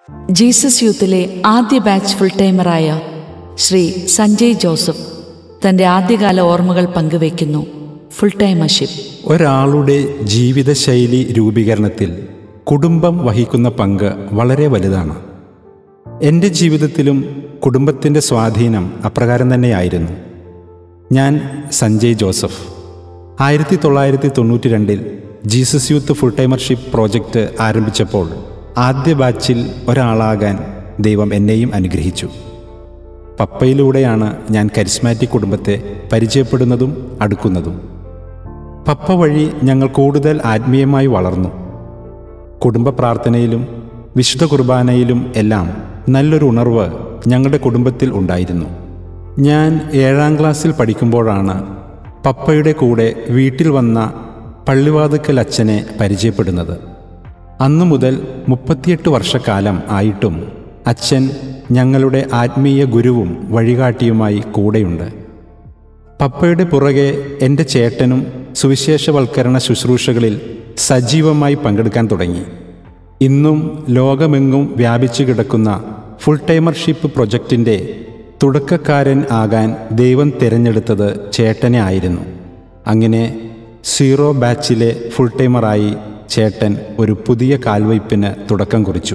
Jesus യൂത്തിലെ ആദ്യ batch full ടൈമറായ ശ്രീ സഞ്ജയ് ജോസഫ് തൻ്റെ ആദ്യകാല ഓർമ്മകൾ പങ്കുവയ്ക്കുന്നു ഫുൾ ടൈമർഷിപ്പ് ഒരാളുടെ ജീവിതശൈലി രൂപീകരണത്തിൽ കുടുംബം വഹിക്കുന്ന പങ്ക് വളരെ വലുതാണ് എൻ്റെ ജീവിതത്തിലും കുടുംബത്തിൻ്റെ സ്വാധീനം അപ്രകാരം തന്നെയായിരുന്നു ഞാൻ സഞ്ജയ് ജോസഫ് ആയിരത്തി തൊള്ളായിരത്തി തൊണ്ണൂറ്റി രണ്ടിൽ Jesus youth full timership project ആരംഭിച്ചപ്പോൾ ആദ്യ ബാച്ചിൽ ഒരാളാകാൻ ദൈവം എന്നെയും അനുഗ്രഹിച്ചു പപ്പയിലൂടെയാണ് ഞാൻ കരിസ്മാറ്റിക് കുടുംബത്തെ പരിചയപ്പെടുന്നതും അടുക്കുന്നതും പപ്പ വഴി ഞങ്ങൾ കൂടുതൽ ആത്മീയമായി വളർന്നു കുടുംബ പ്രാർത്ഥനയിലും വിശുദ്ധ കുർബാനയിലും എല്ലാം നല്ലൊരു ഉണർവ് ഞങ്ങളുടെ കുടുംബത്തിൽ ഉണ്ടായിരുന്നു ഞാൻ ഏഴാം ക്ലാസ്സിൽ പഠിക്കുമ്പോഴാണ് പപ്പയുടെ കൂടെ വീട്ടിൽ വന്ന പള്ളിവാതുക്കൽ അച്ഛനെ പരിചയപ്പെടുന്നത് അന്നു മുതൽ മുപ്പത്തിയെട്ട് വർഷക്കാലം ആയിട്ടും അച്ഛൻ ഞങ്ങളുടെ ആത്മീയ ഗുരുവും വഴികാട്ടിയുമായി കൂടെയുണ്ട് പപ്പയുടെ പുറകെ എൻ്റെ ചേട്ടനും സുവിശേഷവൽക്കരണ ശുശ്രൂഷകളിൽ സജീവമായി പങ്കെടുക്കാൻ തുടങ്ങി ഇന്നും ലോകമെങ്ങും വ്യാപിച്ചു കിടക്കുന്ന ഫുൾ ടൈമർഷിപ്പ് പ്രൊജക്റ്റിൻ്റെ തുടക്കക്കാരൻ ആകാൻ ദൈവം തിരഞ്ഞെടുത്തത് ചേട്ടനെ ആയിരുന്നു അങ്ങനെ സീറോ ബാച്ചിലെ ഫുൾ ടൈമറായി ചേട്ടൻ ഒരു പുതിയ കാൽവയ്പ്പിന് തുടക്കം കുറിച്ചു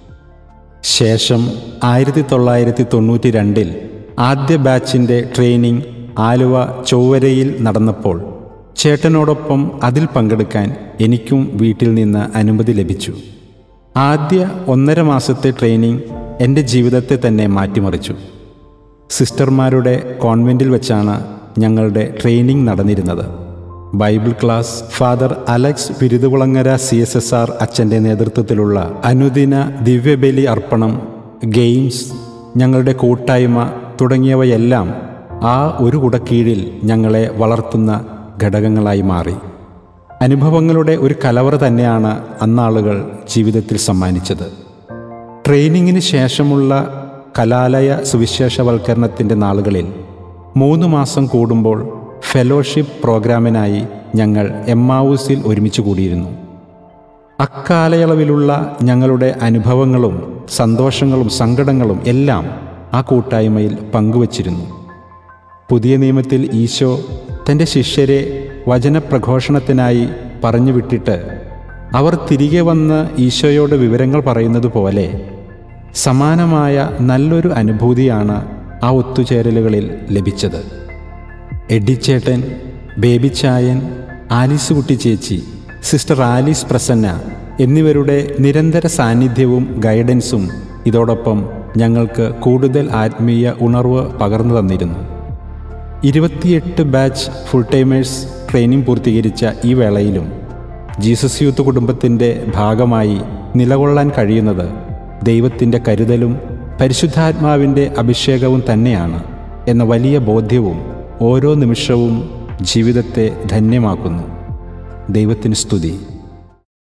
ശേഷം ആയിരത്തി തൊള്ളായിരത്തി തൊണ്ണൂറ്റി രണ്ടിൽ ആദ്യ ബാച്ചിൻ്റെ ട്രെയിനിങ് ആലുവ ചൊവ്വരയിൽ നടന്നപ്പോൾ ചേട്ടനോടൊപ്പം അതിൽ പങ്കെടുക്കാൻ എനിക്കും വീട്ടിൽ നിന്ന് അനുമതി ലഭിച്ചു ആദ്യ ഒന്നര മാസത്തെ ട്രെയിനിങ് എൻ്റെ ജീവിതത്തെ തന്നെ മാറ്റിമറിച്ചു സിസ്റ്റർമാരുടെ കോൺവെൻറ്റിൽ വെച്ചാണ് ഞങ്ങളുടെ ട്രെയിനിങ് നടന്നിരുന്നത് Bible class father Alex Viruthukulangara C S S R അച്ഛൻ്റെ നേതൃത്വത്തിലുള്ള അനുദിന ദിവ്യബലി അർപ്പണം ഗെയിംസ് ഞങ്ങളുടെ കൂട്ടായ്മ തുടങ്ങിയവയെല്ലാം ആ ഒരു കുടക്കീഴിൽ ഞങ്ങളെ വളർത്തുന്ന ഘടകങ്ങളായി മാറി അനുഭവങ്ങളുടെ ഒരു കലവറ തന്നെയാണ് അന്നാളുകൾ ജീവിതത്തിൽ സമ്മാനിച്ചത് ട്രെയിനിങ്ങിന് ശേഷമുള്ള കലാലയ സുവിശേഷവൽക്കരണത്തിൻ്റെ നാളുകളിൽ മൂന്ന് മാസം കൂടുമ്പോൾ ഫെലോഷിപ്പ് പ്രോഗ്രാമിനായി ഞങ്ങൾ എമ്മാവൂസിൽ ഒരുമിച്ച് കൂടിയിരുന്നു അക്കാലയളവിലുള്ള ഞങ്ങളുടെ അനുഭവങ്ങളും സന്തോഷങ്ങളും സങ്കടങ്ങളും എല്ലാം ആ കൂട്ടായ്മയിൽ പങ്കുവച്ചിരുന്നു പുതിയ നിയമത്തിൽ ഈശോ തൻ്റെ ശിഷ്യരെ വചനപ്രഘോഷണത്തിനായി പറഞ്ഞു വിട്ടിട്ട് അവർ തിരികെ വന്ന് ഈശോയോട് വിവരങ്ങൾ പറയുന്നത് പോലെ സമാനമായ നല്ലൊരു അനുഭൂതിയാണ് ആ ഒത്തുചേരലുകളിൽ ലഭിച്ചത് എഡിച്ചേട്ടൻ ബേബിച്ചായൻ ആലീസ് കുട്ടി ചേച്ചി സിസ്റ്റർ ആലീസ് പ്രസന്ന എന്നിവരുടെ നിരന്തര സാന്നിധ്യവും ഗൈഡൻസും ഇതോടൊപ്പം ഞങ്ങൾക്ക് കൂടുതൽ ആത്മീയ ഉണർവ് പകർന്നു തന്നിരുന്നു ഇരുപത്തിയെട്ട് ബാച്ച് ഫുൾ ടൈമേഴ്സ് ട്രെയിനിങ് പൂർത്തീകരിച്ച ഈ വേളയിലും ജീസസ് യൂത്ത് കുടുംബത്തിൻ്റെ ഭാഗമായി നിലകൊള്ളാൻ കഴിയുന്നത് ദൈവത്തിൻ്റെ കരുതലും പരിശുദ്ധാത്മാവിൻ്റെ അഭിഷേകവും തന്നെയാണ് എന്ന വലിയ ബോധ്യവും ഓരോ നിമിഷവും ജീവിതത്തെ ധന്യമാക്കുന്നു ദൈവത്തിന് സ്തുതി